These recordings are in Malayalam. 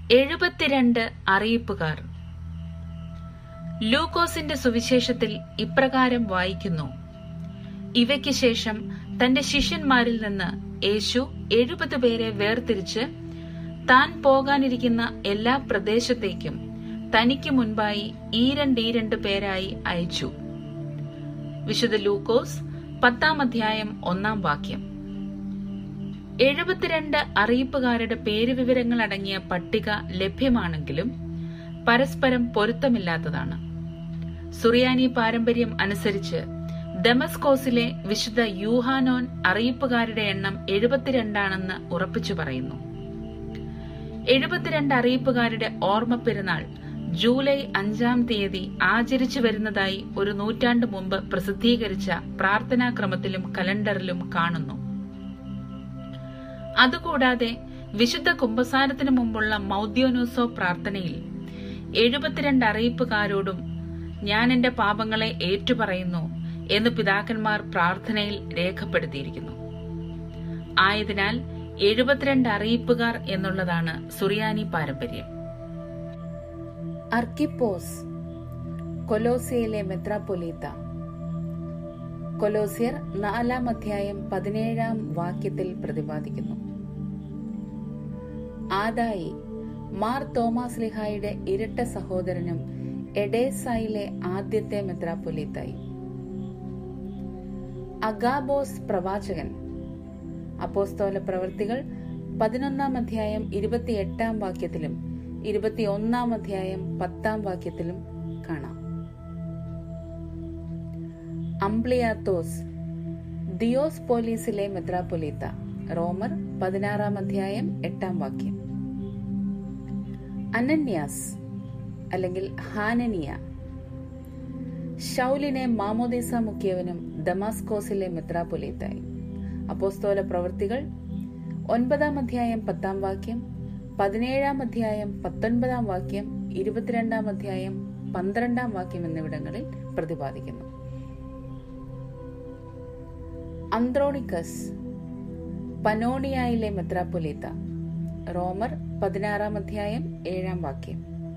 എഴുപത്തിരണ്ട് അറിയിപ്പുകാർ ലൂക്കോസിന്റെ സുവിശേഷത്തിൽ ഇപ്രകാരം വായിക്കുന്നു ഇവയ്ക്ക് ശേഷം തന്റെ ശിഷ്യന്മാരിൽ നിന്ന് യേശു എഴുപത് പേരെ വേർതിരിച്ച് താൻ പോകാനിരിക്കുന്ന എല്ലാ പ്രദേശത്തേക്കും തനിക്ക് മുൻപായി ഈരണ്ടീരണ്ട് പേരായി അയച്ചു വിശുദ്ധ ലൂക്കോസ് പത്താം അധ്യായം ഒന്നാം വാക്യം എഴുപത്തിരണ്ട് അറിയിപ്പുകാരുടെ പേരുവിവരങ്ങൾ അടങ്ങിയ പട്ടിക ലഭ്യമാണെങ്കിലും പരസ്പരം പൊരുത്തമില്ലാത്തതാണ് സുറിയാനി പാരമ്പര്യം അനുസരിച്ച് ഡെമസ്കോസിലെ വിശുദ്ധ യൂഹാനോൻ അറിയിപ്പുകാരുടെ എണ്ണം എഴുപത്തിരണ്ടാണെന്ന് ഉറപ്പിച്ചു പറയുന്നു എഴുപത്തിരണ്ട് അറിയിപ്പുകാരുടെ ഓർമ്മ പെരുന്നാൾ ജൂലൈ അഞ്ചാം തീയതി ആചരിച്ചു വരുന്നതായി ഒരു നൂറ്റാണ്ട് മുമ്പ് പ്രസിദ്ധീകരിച്ച പ്രാർത്ഥനാക്രമത്തിലും കലണ്ടറിലും കാണുന്നു അതുകൂടാതെ വിശുദ്ധ കുംഭസാരത്തിന് മുമ്പുള്ള മൗദ്യോനോസോ പ്രാർത്ഥനയിൽ എഴുപത്തിരണ്ട് അറിയിപ്പുകാരോടും ഞാൻ എന്റെ പാപങ്ങളെ ഏറ്റുപറയുന്നു എന്ന് പിതാക്കന്മാർ പ്രാർത്ഥനയിൽ രേഖപ്പെടുത്തിയിരിക്കുന്നു ആയതിനാൽ എഴുപത്തിരണ്ട് അറിയിപ്പുകാർ എന്നുള്ളതാണ് സുറിയാനി പാരമ്പര്യം അർക്കിപ്പോസ് കൊലോസിയയിലെ മെത്രാപ്പൊലീത്ത കൊലോസിയർ നാലാം അധ്യായം പതിനേഴാം വാക്യത്തിൽ പ്രതിപാദിക്കുന്നു ആദായി മാർ തോമാസ് ലിഹായുടെ ഇരട്ട സഹോദരനും എഡേസായിലെ ആദ്യത്തെ മെത്രാപ്പൊലീത്തായി അഗാബോസ് പ്രവാചകൻ അപ്പോസ്തോല പ്രവൃത്തികൾ പതിനൊന്നാം അധ്യായം ഇരുപത്തിയെട്ടാം വാക്യത്തിലും ഇരുപത്തിയൊന്നാം അധ്യായം പത്താം വാക്യത്തിലും കാണാം അംബ്ലിയാത്തോസ് ദിയോസ് പോലീസിലെ മെത്രാപ്പൊലീത്ത റോമർ പതിനാറാം അധ്യായം എട്ടാം വാക്യം അനന്യാസ് അല്ലെങ്കിൽ ഹാനനിയ ഷൗലിനെ മാമോദീസ മുഖ്യവനും ദമാസ്കോസിലെ മെത്രാപ്പൊലീത്തായി അപ്പോസ്തോല പ്രവൃത്തികൾ ഒൻപതാം അധ്യായം പത്താം വാക്യം പതിനേഴാം അധ്യായം പത്തൊൻപതാം വാക്യം ഇരുപത്തിരണ്ടാം അധ്യായം പന്ത്രണ്ടാം വാക്യം എന്നിവിടങ്ങളിൽ പ്രതിപാദിക്കുന്നു അന്ത്രോണിക്കസ് പനോണിയായിലെ മെത്രാപ്പൊലീത്ത റോമർ പതിനാറാം അധ്യായം ഏഴാം വാക്യം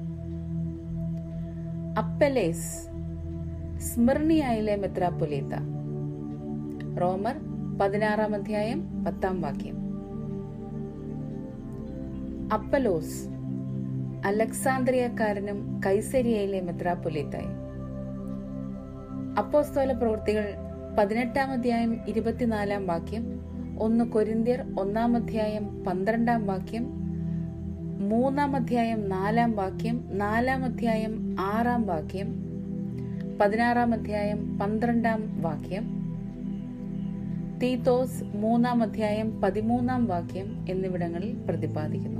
അപ്പലേസ് സ്മിർണിയായിലെ മെത്രാപ്പൊലീത്ത റോമർ പതിനാറാം അധ്യായം പത്താം വാക്യം അപ്പലോസ് അലക്സാന്ദ്രിയക്കാരനും കൈസരിയയിലെ മെത്രാപ്പൊലീത്തായി അപ്പോസ്തോല പ്രവൃത്തികൾ പതിനെട്ടാം അധ്യായം ഇരുപത്തിനാലാം വാക്യം ഒന്ന് കൊരിന്ത്യർ ഒന്നാം അധ്യായം പന്ത്രണ്ടാം വാക്യം മൂന്നാം അധ്യായം നാലാം വാക്യം നാലാം അധ്യായം ആറാം വാക്യം പതിനാറാം അധ്യായം പന്ത്രണ്ടാം വാക്യം തീത്തോസ് മൂന്നാം അധ്യായം പതിമൂന്നാം വാക്യം എന്നിവിടങ്ങളിൽ പ്രതിപാദിക്കുന്നു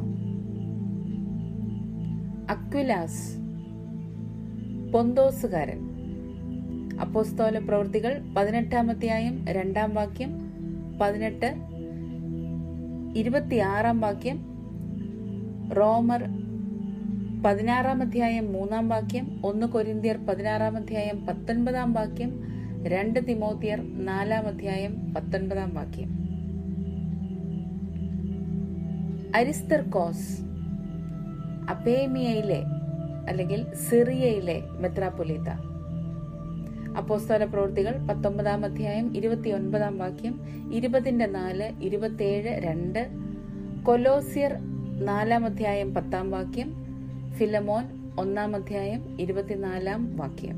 അക്വിലാസ് പൊന്തോസുകാരൻ അപ്പോസ്തോല പ്രവൃത്തികൾ പതിനെട്ടാം അധ്യായം രണ്ടാം വാക്യം പതിനെട്ട് ഇരുപത്തിയാറാം വാക്യം റോമർ പതിനാറാം അധ്യായം മൂന്നാം വാക്യം ഒന്ന് കൊരിന്തിയർ പതിനാറാം അധ്യായം പത്തൊൻപതാം വാക്യം രണ്ട് തിമോത്തിയർ നാലാം അധ്യായം പത്തൊൻപതാം വാക്യം അരിസ്തർക്കോസ് അപേമിയയിലെ അല്ലെങ്കിൽ സിറിയയിലെ മെത്രാപ്പൊലീത്ത അപ്പോസ്തല പ്രവൃത്തികൾ പത്തൊമ്പതാം അധ്യായം ഇരുപത്തിയൊൻപതാം വാക്യം ഇരുപതിന്റെ നാല് ഇരുപത്തിയേഴ് രണ്ട് കൊലോസിയർ നാലാം അധ്യായം പത്താം വാക്യം ഫിലമോൻ ഒന്നാം അധ്യായം ഇരുപത്തിനാലാം വാക്യം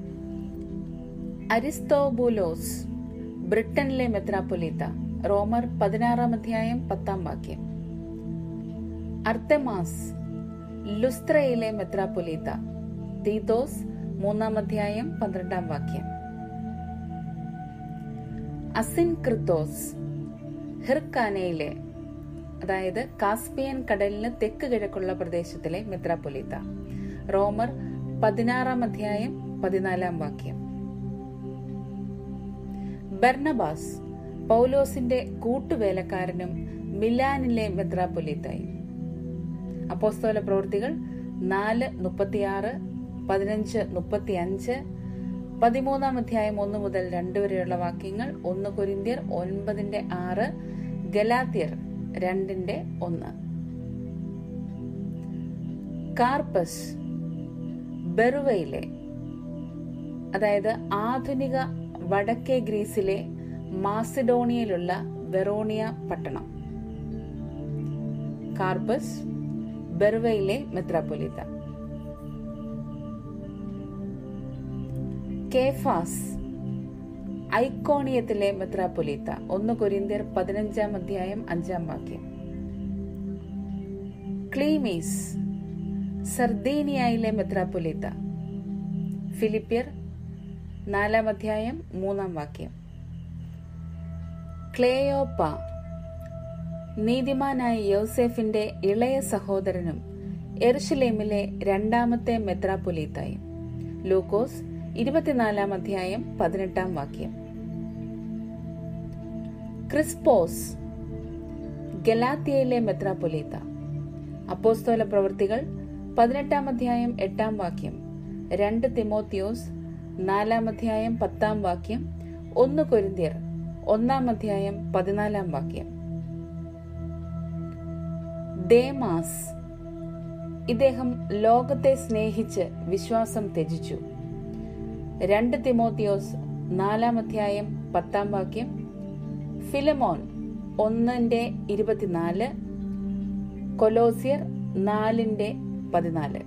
അരിസ്തോബുലോസ് ബ്രിട്ടനിലെ മെത്രാപ്പൊലീത്ത റോമർ പതിനാറാം അധ്യായം പത്താം വാക്യം അർത്തമാസ് ലുസ്ത്രയിലെ മെത്രാപ്പൊലീത്ത തീത്തോസ് മൂന്നാം അധ്യായം പന്ത്രണ്ടാം വാക്യം അസിൻ ക്രിത്തോസ് ഹിർക്കാനയിലെ അതായത് കാസ്പിയൻ കടലിന് തെക്ക് കിഴക്കുള്ള പ്രദേശത്തിലെ മെത്രാപ്പൊലീത്ത റോമർ പതിനാറാം അധ്യായം പതിനാലാം വാക്യം ബർണബാസ് പൗലോസിന്റെ കൂട്ടുവേലക്കാരനും മിലാനിലെ മെത്രാപ്പൊലീത്തായി അപ്പോസ്തോല പ്രവൃത്തികൾ നാല് മുപ്പത്തിയാറ് പതിനഞ്ച് മുപ്പത്തി അഞ്ച് പതിമൂന്നാം അധ്യായം ഒന്ന് മുതൽ രണ്ട് വരെയുള്ള വാക്യങ്ങൾ ഒന്ന് കൊരിന്ത്യർ ഒൻപതിന്റെ ആറ് ഗലാത്യർ രണ്ടിന്റെ ഒന്ന് കാർപ്പസ് ബെറുവയിലെ അതായത് ആധുനിക വടക്കേ ഗ്രീസിലെ മാസിഡോണിയയിലുള്ള വെറോണിയ പട്ടണം കാർപ്പസ് ബെറുവയിലെ മെത്രാപ്പൊലിത്ത കേഫാസ് ഐക്കോണിയത്തിലെ മെത്രാപ്പൊലീത്ത ഒന്ന് കൊരിന്തിയർ പതിനഞ്ചാം അധ്യായം അഞ്ചാം വാക്യം ക്ലീമീസ് സർദീനിയയിലെ മെത്രാപ്പൊലീത്ത ഫിലിപ്പിയർ നാലാം അധ്യായം മൂന്നാം വാക്യം ക്ലേയോപ്പ നീതിമാനായ യോസെഫിന്റെ ഇളയ സഹോദരനും എറുഷലേമിലെ രണ്ടാമത്തെ മെത്രാപ്പൊലീത്തായും ലൂക്കോസ് ഇരുപത്തിനാലാം അധ്യായം പതിനെട്ടാം വാക്യം ക്രിസ്പോസ് ഗലാത്തിയയിലെ മെത്രാപ്പൊലീത്ത അപ്പോസ്തോല പ്രവൃത്തികൾ പതിനെട്ടാം അധ്യായം എട്ടാം വാക്യം രണ്ട് തിമോത്തിയോസ് നാലാം അധ്യായം പത്താം വാക്യം ഒന്ന് കൊരിന്തിയർ ഒന്നാം അധ്യായം പതിനാലാം വാക്യം ദേമാസ് ഇദ്ദേഹം ലോകത്തെ സ്നേഹിച്ച് വിശ്വാസം ത്യജിച്ചു രണ്ട് തിമോത്തിയോസ് നാലാം അധ്യായം പത്താം വാക്യം ഫിലമോൻ ഒന്നിന്റെ ഇരുപത്തിനാല് കൊലോസിയർ നാലിന്റെ പതിനാല്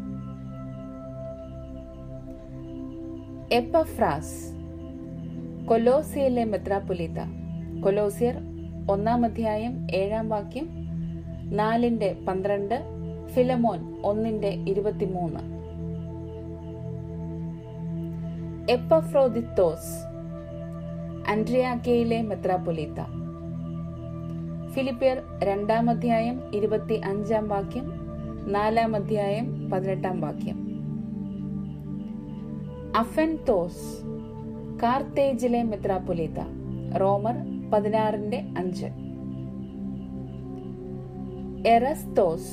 എപ്പഫ്രാസ് കൊലോസിയയിലെ മെത്രാപ്പൊലീത്ത കൊലോസിയർ ഒന്നാം അധ്യായം ഏഴാം വാക്യം നാലിന്റെ പന്ത്രണ്ട് ഫിലമോൻ ഒന്നിന്റെ ഇരുപത്തിമൂന്ന് എപ്പഫ്രോദിത്തോസ് ആൻഡ്രിയാക്കയിലെ മെത്രാപ്പൊലീത്ത ഫിലിപ്പിയർ രണ്ടാം അധ്യായം ഇരുപത്തി അഞ്ചാം വാക്യം നാലാം അധ്യായം പതിനെട്ടാം വാക്യം അഫൻതോസ് കാർത്തേജിലെ മെത്രാപ്പൊലീത്ത റോമർ പതിനാറിന്റെ അഞ്ച് എറസ്തോസ്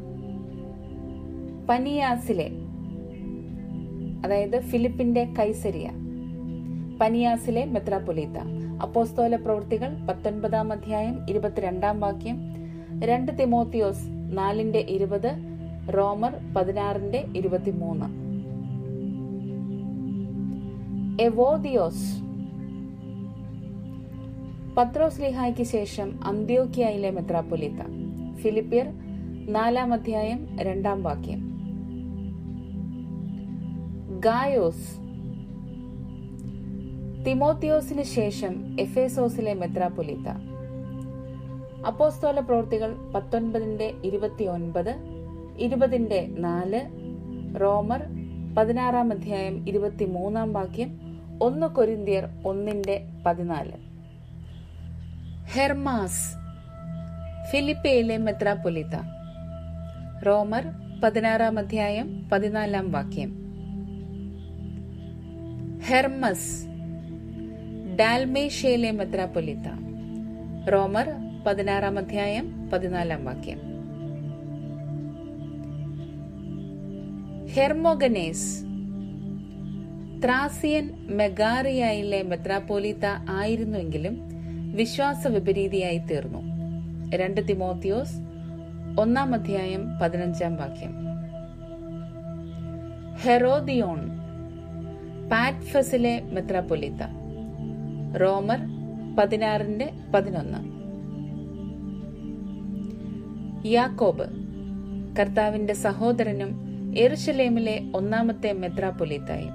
പനിയാസിലെ അതായത് ഫിലിപ്പിന്റെ കൈസരിയ പനിയാസിലെ മെത്രാപ്പൊലീത്ത അപ്പോസ്തോല പ്രവൃത്തികൾ പത്തൊൻപതാം അധ്യായം ഇരുപത്തിരണ്ടാം വാക്യം രണ്ട് തിമോത്തിയോസ് നാലിന്റെ ഇരുപത് റോമർ പതിനാറിന്റെ ഇരുപത്തിമൂന്ന് എവോദിയോസ് പത്രോസ് ലിഹായ്ക്ക് ശേഷം അന്ത്യോക്കിയയിലെ മെത്രാപ്പൊലീത്ത ഫിലിപ്പിയർ നാലാം അധ്യായം രണ്ടാം വാക്യം ഗായോസ് തിമോത്തിയോസിന് ശേഷം എഫേസോസിലെ മെത്രാപ്പൊലീത്ത അപ്പോസ്തോല പ്രവൃത്തികൾ പത്തൊൻപതിന്റെ ഇരുപത്തിയൊൻപത് ഇരുപതിന്റെ നാല് റോമർ പതിനാറാം അധ്യായം ഇരുപത്തിമൂന്നാം വാക്യം ഒന്ന് കൊരിന്തിയർ ഒന്നിന്റെ പതിനാല് ഹെർമാസ് ഫിലിപ്പയിലെ മെത്രാപ്പൊലിത്ത റോമർ പതിനാറാം അധ്യായം പതിനാലാം വാക്യം ഹെർമസ് ഡാൽമേഷ്യയിലെ മെത്രാപ്പൊലിത്ത റോമർ പതിനാറാം അധ്യായം പതിനാലാം വാക്യം ഹെർമോഗനേസ് ത്രാസിയൻ മെഗാറിയയിലെ മെത്രാപ്പോലീത്ത ആയിരുന്നുവെങ്കിലും വിശ്വാസ വിപരീതിയായി തീർന്നു രണ്ട് തിമോത്തിയോസ് ഒന്നാം അധ്യായം പതിനഞ്ചാം വാക്യം ഹെറോദിയോൺ പാറ്റ്ഫസിലെ മെത്രാപ്പൊലിത്ത റോമർ പതിനാറിന്റെ പതിനൊന്ന് യാക്കോബ് കർത്താവിന്റെ സഹോദരനും എറുഷലേമിലെ ഒന്നാമത്തെ മെത്രാപ്പൊലിത്തായി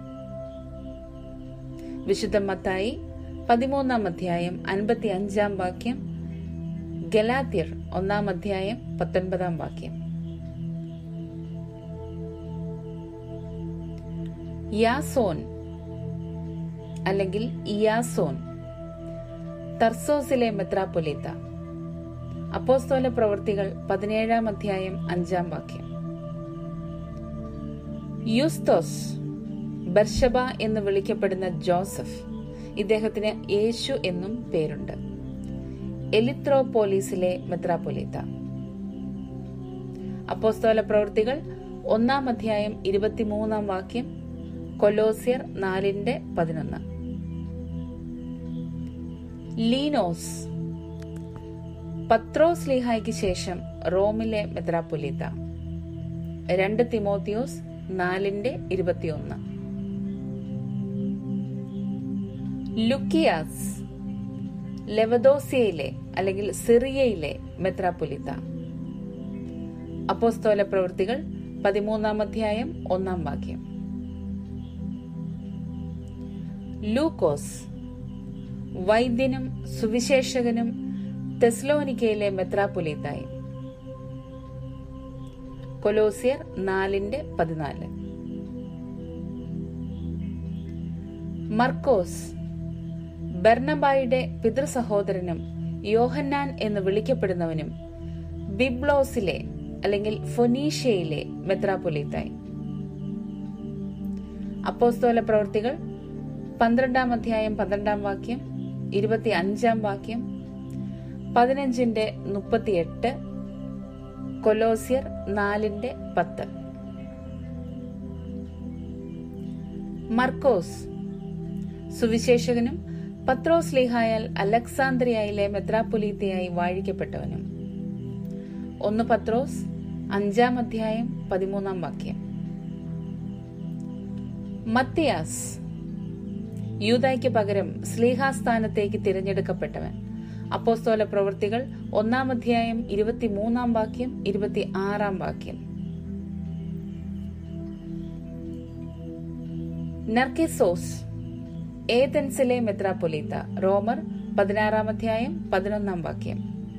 വിശുദ്ധ മത്തായി പതിമൂന്നാം അധ്യായം അൻപത്തി അഞ്ചാം വാക്യം ഗലാത്യർ ഒന്നാം അധ്യായം പത്തൊൻപതാം വാക്യം യാസോൻ അല്ലെങ്കിൽ ഇയാസോൻ തർസോസിലെ മെത്രാപ്പൊലിത്ത അപ്പോസ്തോല പ്രവൃത്തികൾ പതിനേഴാം അധ്യായം അഞ്ചാം വാക്യം യൂസ്തോസ് ബർഷബ എന്ന് വിളിക്കപ്പെടുന്ന ജോസഫ് ഇദ്ദേഹത്തിന് യേശു എന്നും പേരുണ്ട് എലിത്രോപോലീസിലെ മെത്രാപ്പൊലിത്ത അപ്പോസ്തോല പ്രവൃത്തികൾ ഒന്നാം അധ്യായം ഇരുപത്തിമൂന്നാം വാക്യം കൊലോസിയർ നാലിന്റെ പതിനൊന്ന് ലീനോസ് പത്രോസ് ലീഹായ്ക്ക് ശേഷം റോമിലെ മെത്രാപ്പൊലിത്ത രണ്ട് തിമോത്തിയോസ് നാലിന്റെ ഇരുപത്തിയൊന്ന് ലുക്കിയാസ് ലെവദോസിയയിലെ അല്ലെങ്കിൽ സിറിയയിലെ മെത്രാപൊലിത്ത അപ്പോസ്തോല പ്രവൃത്തികൾ പതിമൂന്നാം അധ്യായം ഒന്നാം വാക്യം ലൂക്കോസ് വൈദ്യനും സുവിശേഷകനും തെസ്ലോനിക്കയിലെ മെത്രാപൊലീത്തായി കൊലോസിയർ നാലിന്റെ പതിനാല് മർക്കോസ് ബർണബായുടെ പിതൃസഹോദരനും യോഹന്നാൻ എന്ന് വിളിക്കപ്പെടുന്നവനും ബിബ്ലോസിലെ അല്ലെങ്കിൽ ഫൊനീഷ്യയിലെ മെത്രാപൊലീത്തായി അപ്പോസ്തോല പ്രവൃത്തികൾ പന്ത്രണ്ടാം അധ്യായം പന്ത്രണ്ടാം വാക്യം ഇരുപത്തി അഞ്ചാം വാക്യം പതിനഞ്ചിന്റെ മുപ്പത്തിയെട്ട് കൊലോസിയർ നാലിന്റെ പത്ത് മർക്കോസ് സുവിശേഷകനും പത്രോസ് ലീഹായാൽ അലക്സാന്ദ്രിയയിലെ മെത്രാപ്പൊലീത്തയായി വാഴിക്കപ്പെട്ടവനും ഒന്ന് പത്രോസ് അഞ്ചാം അധ്യായം പതിമൂന്നാം വാക്യം മത്തിയാസ് യൂതായ്ക്ക് പകരം സ്ലീഹാസ്ഥാനത്തേക്ക് തിരഞ്ഞെടുക്കപ്പെട്ടവൻ അപ്പോസ്തോല പ്രവൃത്തികൾ ഒന്നാം അധ്യായം ഇരുപത്തിമൂന്നാം വാക്യം ഇരുപത്തി ആറാം വാക്യം നർക്കിസോസ് ഏതൻസിലെ മെത്രാപ്പൊലീത്ത റോമർ പതിനാറാം അധ്യായം പതിനൊന്നാം വാക്യം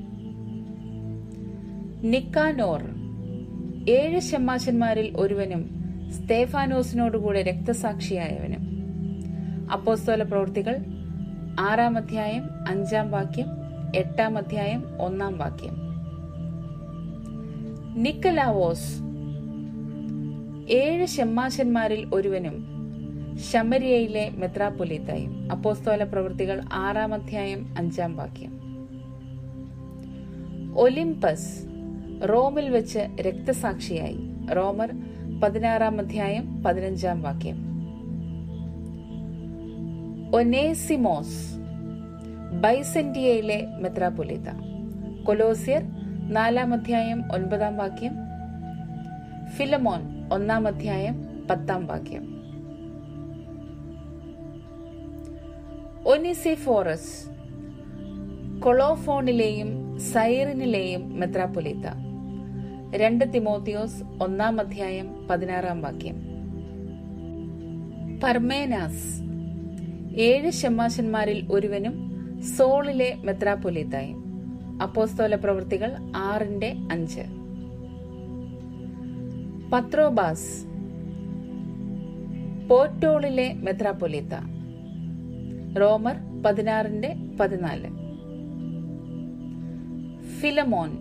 നിക്കാനോർ ഏഴ് ഷമ്മാശന്മാരിൽ ഒരുവനും സ്തേഫാനോസിനോടുകൂടെ രക്തസാക്ഷിയായവനും അപ്പോസ്തോല പ്രവൃത്തികൾ ആറാം അധ്യായം അഞ്ചാം വാക്യം എട്ടാം അധ്യായം ഒന്നാം വാക്യം നിക്കലാവോസ് ഏഴ് ഷമ്മാശന്മാരിൽ ഒരുവനും ശമരിയയിലെ മെത്രാപ്പൊലീത്തായും അപ്പോസ്തോല പ്രവൃത്തികൾ ആറാം അധ്യായം അഞ്ചാം വാക്യം ഒലിമ്പസ് റോമിൽ വെച്ച് രക്തസാക്ഷിയായി റോമർ പതിനാറാം അധ്യായം പതിനഞ്ചാം വാക്യം ഒനേസിമോസ് ബൈസെന്റിയയിലെ മെത്രാപൊലിത്ത കൊലോസിയർ നാലാം അധ്യായം ഒൻപതാം വാക്യം ഫിലമോൻ ഒന്നാം അധ്യായം പത്താം വാക്യം ഒനിസിഫോറസ് കൊളോഫോണിലെയും സൈറിനിലെയും മെത്രാപൊലിത്ത രണ്ട് തിമോത്തിയോസ് ഒന്നാം അധ്യായം പതിനാറാം വാക്യം പർമേനാസ് ഏഴ് ഷമ്മാശന്മാരിൽ ഒരുവനും സോളിലെ മെത്രാപൊലിത്തായും അപ്പോസ്തോല പ്രവൃത്തികൾ ആറിന്റെ അഞ്ച് പത്രോബാസ് പോർട്ടോളിലെ മെത്രാപൊലിത്ത റോമർ പതിനാറിന്റെ പതിനാല് ഫിലമോൻ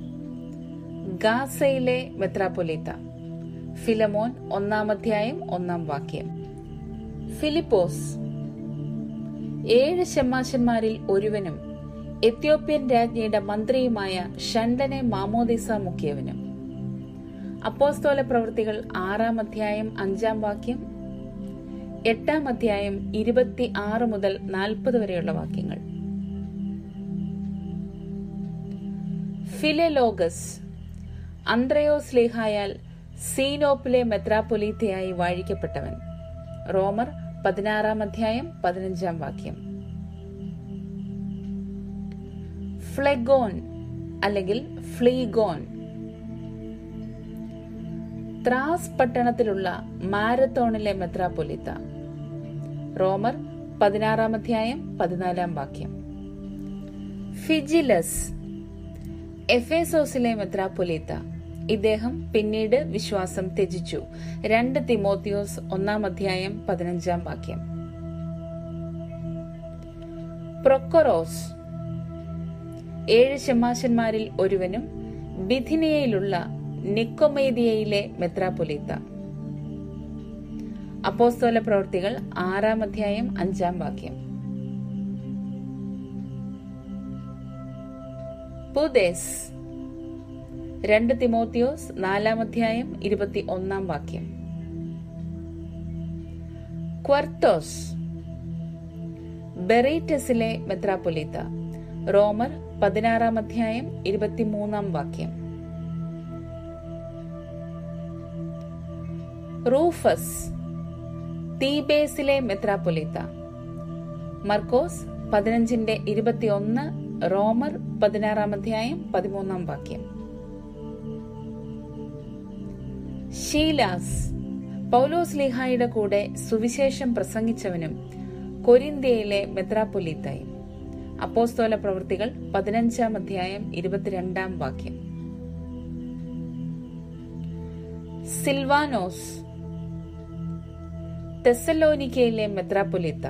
ഗാസയിലെ മെത്രാപൊലിത്ത ഫിലമോൻ ഒന്നാം അധ്യായം ഒന്നാം വാക്യം ഫിലിപ്പോസ് ഏഴ് ഷമ്മാശന്മാരിൽ ഒരുവനും എത്യോപ്യൻ രാജ്ഞിയുടെ മന്ത്രിയുമായ ഷണ്ടനെ മാമോദിസ മുഖ്യവനും അപ്പോസ്തോല പ്രവൃത്തികൾ ആറാം അധ്യായം അഞ്ചാം വാക്യം എട്ടാം അധ്യായം ഇരുപത്തി ആറ് മുതൽ നാൽപ്പത് വരെയുള്ള വാക്യങ്ങൾ ഫിലലോഗസ് അന്ത്രയോസ് ലേഹായാൽ സീനോപ്പിലെ മെത്രാപൊലീത്തയായി വാഴിക്കപ്പെട്ടവൻ റോമർ പതിനാറാം അധ്യായം പതിനഞ്ചാം വാക്യം ഫ്ലെഗോൻ അല്ലെങ്കിൽ ഫ്ലീഗോൻ ത്രാസ് പട്ടണത്തിലുള്ള മാരത്തോണിലെ മെത്രാപൊലിത്ത റോമർ പതിനാറാം അധ്യായം പതിനാലാം വാക്യം ഫിജിലസ് എഫേസോസിലെ മെത്രാപൊലിത്ത ഇദ്ദേഹം പിന്നീട് വിശ്വാസം ത്യജിച്ചു രണ്ട് തിമോത്തിയോസ് ഒന്നാം അധ്യായം പതിനഞ്ചാം വാക്യം പ്രൊക്കൊറോസ് ഏഴ് ശമാശന്മാരിൽ ഒരുവനും ബിഥിനിയയിലുള്ള നിക്കോമേദിയയിലെ മെത്രാപൊലിത്ത അപ്പോസ്തോല പ്രവൃത്തികൾ ആറാം അധ്യായം അഞ്ചാം വാക്യം പുദേസ് രണ്ട് തിമോത്തിയോസ് നാലാം അധ്യായം ഇരുപത്തി ഒന്നാം വാക്യം ക്വർത്തോസ് ബെറീറ്റസിലെ മെത്രാപൊലിത്ത റോമർ പതിനാറാം അധ്യായം ഇരുപത്തിമൂന്നാം വാക്യം റൂഫസ് തീബേസിലെ മെത്രാപ്പൊലീത്ത മർക്കോസ് പതിനഞ്ചിന്റെ ഇരുപത്തിയൊന്ന് റോമർ പതിനാറാം അധ്യായം പതിമൂന്നാം വാക്യം ഷീലാസ് പൗലോസ് ലീഹായുടെ കൂടെ സുവിശേഷം പ്രസംഗിച്ചവനും കൊരിന്ത്യയിലെ മെത്രാപ്പൊലീത്തായും അപ്പോസ്തോല പ്രവൃത്തികൾ പതിനഞ്ചാം അധ്യായം ഇരുപത്തിരണ്ടാം വാക്യം സിൽവാനോസ് തെസലോനിക്കയിലെ മെത്രാപ്പൊലീത്ത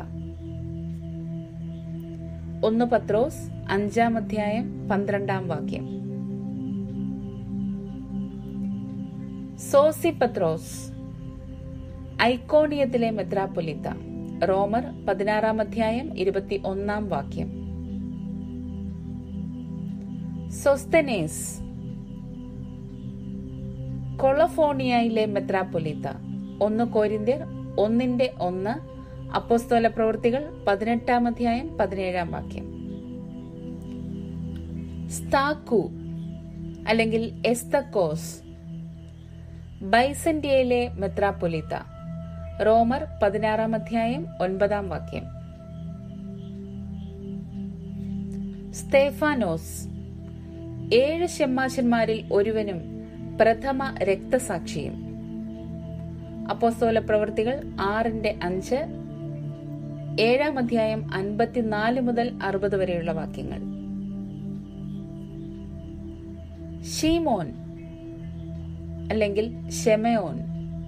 ഒന്ന് പത്രോസ് അഞ്ചാം അധ്യായം പന്ത്രണ്ടാം വാക്യം സോസി പത്രോസ് ഐക്കോണിയത്തിലെ മെത്രാപ്പൊലിത്ത റോമർ പതിനാറാം അധ്യായം ഇരുപത്തി ഒന്നാം വാക്യം സൊസ്തനേസ് കൊളഫോണിയയിലെ മെത്രാപ്പൊലിത്ത ഒന്ന് കോരിന്ത്യർ ഒന്നിന്റെ ഒന്ന് അപ്പോസ്തോല പ്രവൃത്തികൾ പതിനെട്ടാം അധ്യായം പതിനേഴാം വാക്യം സ്താക്കു അല്ലെങ്കിൽ എസ്തക്കോസ് ബൈസന്റിയയിലെ മെത്രാപ്പൊലിത്ത റോമർ പതിനാറാം അധ്യായം ഒൻപതാം വാക്യം സ്തേഫാനോസ് ഏഴ് ഷെമ്മാശന്മാരിൽ ഒരുവനും പ്രഥമ രക്തസാക്ഷിയും അപ്പോസ്തോല പ്രവൃത്തികൾ ആറിന്റെ അഞ്ച് ഏഴാം അധ്യായം അൻപത്തിനാല് മുതൽ അറുപത് വരെയുള്ള വാക്യങ്ങൾ ഷീമോൻ അല്ലെങ്കിൽ ഷെമയോൻ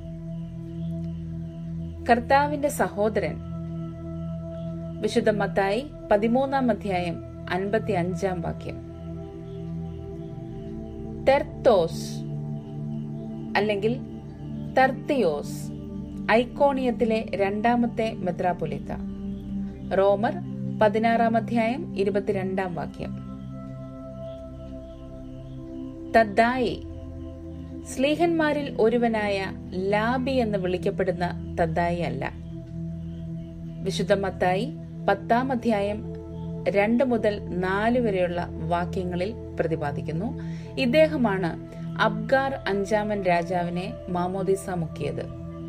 കർത്താവിന്റെ സഹോദരൻ വിശുദ്ധ മത്തായി പതിമൂന്നാം അധ്യായം അൻപത്തി അഞ്ചാം വാക്യം തെർത്തോസ് അല്ലെങ്കിൽ തർത്തിയോസ് ഐക്കോണിയത്തിലെ രണ്ടാമത്തെ മെത്രാപൊലിത്ത റോമർ പതിനാറാം അധ്യായം ഇരുപത്തിരണ്ടാം വാക്യം തദ്ദായി സ്ലീഹന്മാരിൽ ഒരുവനായ ലാബി എന്ന് വിളിക്കപ്പെടുന്ന തദ്ദായി അല്ല വിശുദ്ധ മത്തായി പത്താം അധ്യായം രണ്ട് മുതൽ നാല് വരെയുള്ള വാക്യങ്ങളിൽ പ്രതിപാദിക്കുന്നു ഇദ്ദേഹമാണ് അബ്ഗാർ അഞ്ചാമൻ രാജാവിനെ മാമോദിസ മുക്കിയത്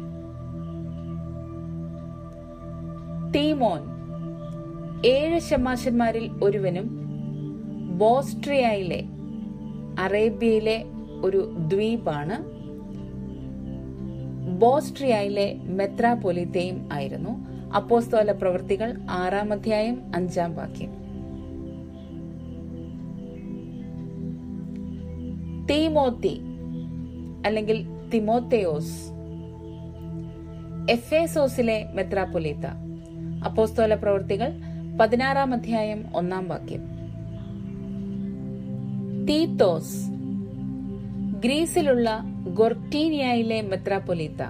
തീമോൻ ഏഴ് ശമാശന്മാരിൽ ഒരുവനും ബോസ്ട്രിയയിലെ അറേബ്യയിലെ ഒരു ദ്വീപാണ് ബോസ്ട്രിയയിലെ മെത്രാപൊലിത്തയും ആയിരുന്നു അപ്പോസ്തോല പ്രവൃത്തികൾ ആറാം അധ്യായം അഞ്ചാം വാക്യം തീമോത്തി അല്ലെങ്കിൽ തിമോത്തേയോസ് എഫേസോസിലെ മെത്രാപൊലീത്ത അപ്പോസ്തോല പ്രവൃത്തികൾ പതിനാറാം അധ്യായം ഒന്നാം വാക്യം തീത്തോസ് ഗ്രീസിലുള്ള ഗൊർട്ടീനിയയിലെ മെത്രാപൊലീത്ത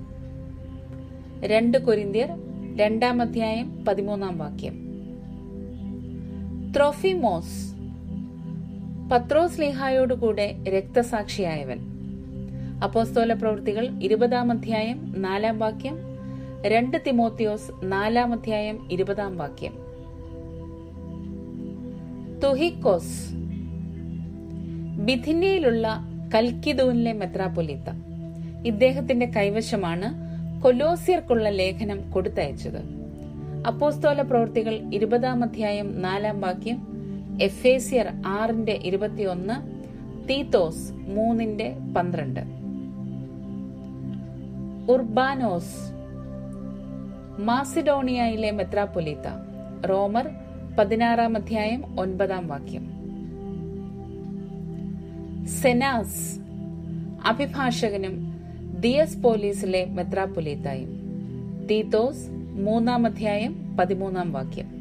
രണ്ട് കൊരിന്ത്യർ രണ്ടാം അധ്യായം പതിമൂന്നാം വാക്യം ത്രോഫിമോസ് പത്രോസ് ലിഹായോടുകൂടെ രക്തസാക്ഷിയായവൻ അപ്പോസ്തോല പ്രവൃത്തികൾ ഇരുപതാം അധ്യായം നാലാം വാക്യം രണ്ട് തിമോത്തിയോസ് നാലാം അധ്യായം ഇരുപതാം വാക്യം തുഹിക്കോസ് ബിഥിന്യയിലുള്ള കൽക്കിദൂനിലെ മെത്രാപൊലിത്ത ഇദ്ദേഹത്തിന്റെ കൈവശമാണ് കൊലോസിയർക്കുള്ള ലേഖനം കൊടുത്തയച്ചത് അപ്പോസ്തോല പ്രവൃത്തികൾ ഇരുപതാം അധ്യായം നാലാം വാക്യം എഫേസിയർ ആറിന്റെ ഇരുപത്തിയൊന്ന് തീത്തോസ് മൂന്നിന്റെ പന്ത്രണ്ട് ഉർബാനോസ് മാസിഡോണിയയിലെ മെത്രാപൊലീത്ത റോമർ പതിനാറാം അധ്യായം ഒൻപതാം വാക്യം സെനാസ് അഭിഭാഷകനും ദിയസ് പോലീസിലെ മെത്രാപൊലീത്തായും തീത്തോസ് മൂന്നാം അധ്യായം പതിമൂന്നാം വാക്യം